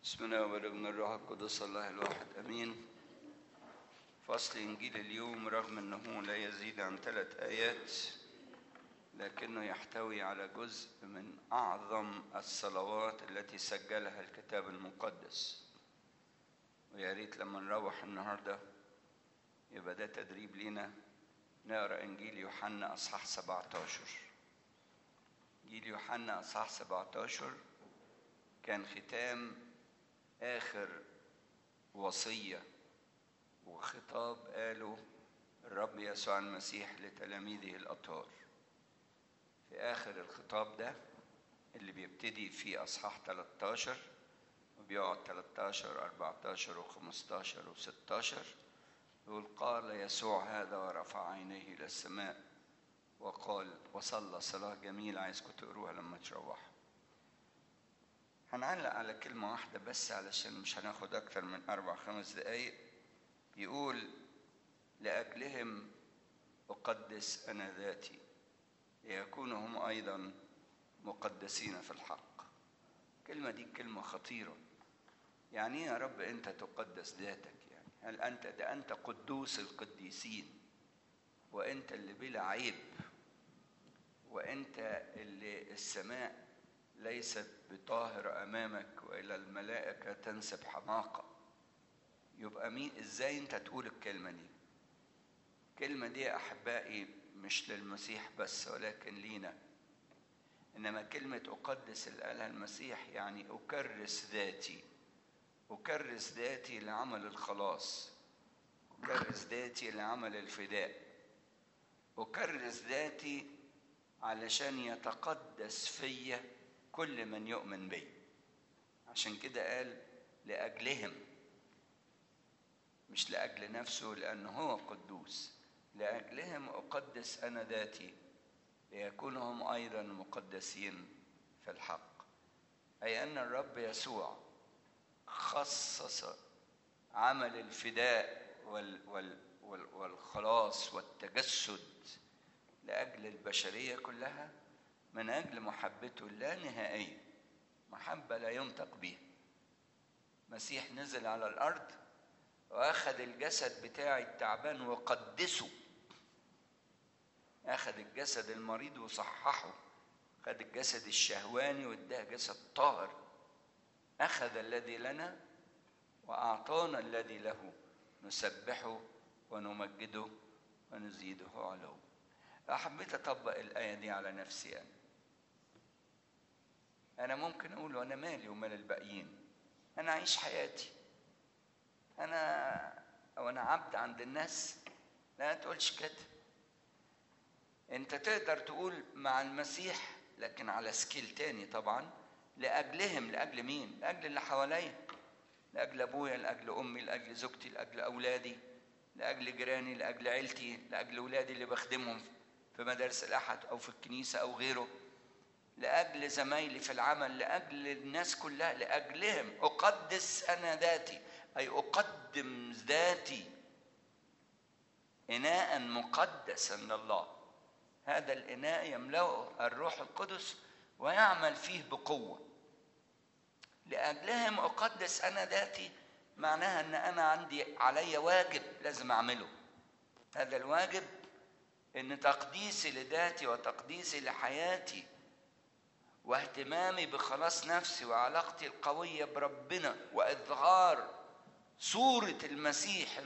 بسم الله والابن الروح القدس الله الواحد امين فصل انجيل اليوم رغم انه لا يزيد عن ثلاث ايات لكنه يحتوي على جزء من اعظم الصلوات التي سجلها الكتاب المقدس ويا ريت لما نروح النهارده يبقى ده تدريب لينا نقرا انجيل يوحنا اصحاح 17 انجيل يوحنا اصحاح 17 كان ختام آخر وصية وخطاب قاله الرب يسوع المسيح لتلاميذه الأطهار في آخر الخطاب ده اللي بيبتدي في أصحاح 13 وبيقعد 13 14 و15 و16 يقول قال يسوع هذا ورفع عينيه إلى السماء وقال وصلى صلاة جميلة عايزكم تقروها لما تروحوا هنعلق على كلمة واحدة بس علشان مش هناخد أكتر من أربع خمس دقايق يقول لأجلهم أقدس أنا ذاتي ليكونوا هم أيضا مقدسين في الحق الكلمة دي كلمة خطيرة يعني إيه يا رب أنت تقدس ذاتك يعني هل أنت ده أنت قدوس القديسين وأنت اللي بلا عيب وأنت اللي السماء ليست بطاهرة أمامك وإلى الملائكة تنسب حماقة يبقى مين إزاي أنت تقول الكلمة دي الكلمة دي أحبائي مش للمسيح بس ولكن لينا إنما كلمة أقدس اللي قالها المسيح يعني أكرس ذاتي أكرس ذاتي لعمل الخلاص أكرس ذاتي لعمل الفداء أكرس ذاتي علشان يتقدس فيا كل من يؤمن بي عشان كده قال لأجلهم مش لأجل نفسه لأنه هو قدوس لأجلهم أقدس أنا ذاتي ليكونوا هم أيضا مقدسين في الحق أي أن الرب يسوع خصص عمل الفداء وال وال وال والخلاص والتجسد لأجل البشرية كلها من أجل محبته اللانهائية محبة لا ينطق بها مسيح نزل على الأرض وأخذ الجسد بتاعي التعبان وقدسه أخذ الجسد المريض وصححه أخذ الجسد الشهواني واداه جسد طاهر أخذ الذي لنا وأعطانا الذي له نسبحه ونمجده ونزيده علو حبيت أطبق الآية دي على نفسي أنا أنا ممكن أقول وأنا مالي ومال الباقيين أنا أعيش حياتي أنا أو أنا عبد عند الناس لا تقولش كده أنت تقدر تقول مع المسيح لكن على سكيل تاني طبعا لأجلهم لأجل مين؟ لأجل اللي حواليا لأجل أبويا لأجل أمي لأجل زوجتي لأجل أولادي لأجل جيراني لأجل عيلتي لأجل أولادي اللي بخدمهم في مدارس الأحد أو في الكنيسة أو غيره لأجل زمايلي في العمل لأجل الناس كلها لأجلهم أقدس أنا ذاتي أي أقدم ذاتي إناء مقدسا لله هذا الإناء يملأه الروح القدس ويعمل فيه بقوة لأجلهم أقدس أنا ذاتي معناها أن أنا عندي علي واجب لازم أعمله هذا الواجب ان تقديسي لذاتي وتقديسي لحياتي واهتمامي بخلاص نفسي وعلاقتي القويه بربنا واظهار صوره المسيح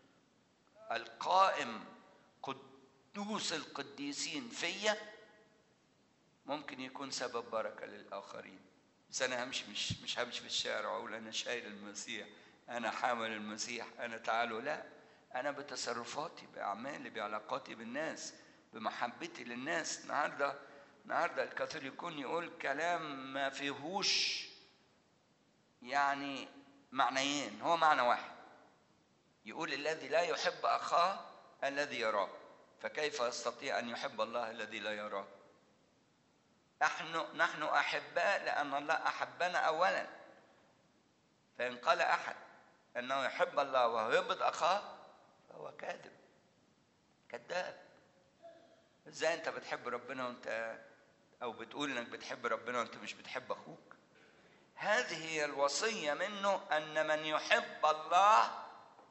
القائم قدوس القديسين فيا ممكن يكون سبب بركه للاخرين بس انا همشي مش مش همشي في الشارع واقول انا شايل المسيح انا حامل المسيح انا تعالوا لا أنا بتصرفاتي بأعمالي بعلاقاتي بالناس بمحبتي للناس النهارده النهارده الكاثوليكون يقول كلام ما فيهوش يعني معنيين هو معنى واحد يقول الذي لا يحب أخاه الذي يراه فكيف يستطيع أن يحب الله الذي لا يراه نحن نحن أحباء لأن الله أحبنا أولا فإن قال أحد أنه يحب الله وهو يبغض أخاه فهو كاذب كذاب ازاي انت بتحب ربنا وانت او بتقول انك بتحب ربنا وانت مش بتحب اخوك هذه هي الوصية منه أن من يحب الله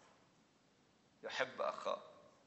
يحب أخاه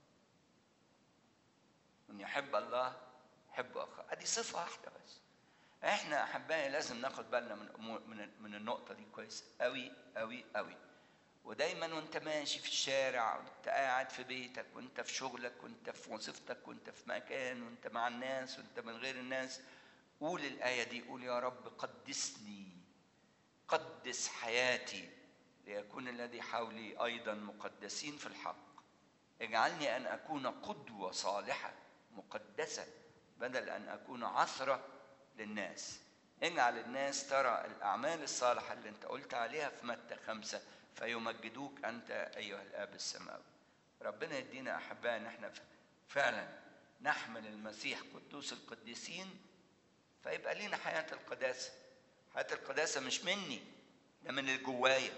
من يحب الله يحب أخاه هذه صفة واحدة بس احنا احبائي لازم ناخد بالنا من امور من من النقطه دي كويس قوي قوي قوي ودايما وانت ماشي في الشارع وانت قاعد في بيتك وانت في شغلك وانت في وظيفتك وانت في مكان وانت مع الناس وانت من غير الناس قول الايه دي قول يا رب قدسني قدس حياتي ليكون الذي حولي ايضا مقدسين في الحق اجعلني ان اكون قدوه صالحه مقدسه بدل ان اكون عثره للناس اجعل الناس ترى الأعمال الصالحة اللي أنت قلت عليها في متى خمسة فيمجدوك أنت أيها الآب السماوي ربنا يدينا أحباء إن احنا فعلا نحمل المسيح قدوس القديسين فيبقى لينا حياة القداسة حياة القداسة مش مني ده من اللي جوايا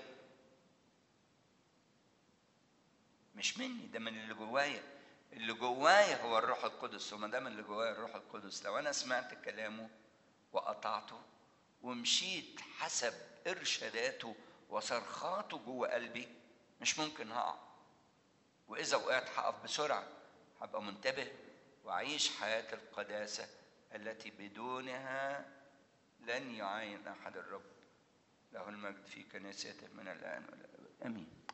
مش مني ده من اللي جوايا اللي جوايا هو الروح القدس وما دام اللي جوايا الروح القدس لو انا سمعت كلامه وقطعته ومشيت حسب ارشاداته وصرخاته جوه قلبي مش ممكن هقع واذا وقعت هقف بسرعه هبقى منتبه واعيش حياه القداسه التي بدونها لن يعاين احد الرب له المجد في كنيسته من الان والى الابد امين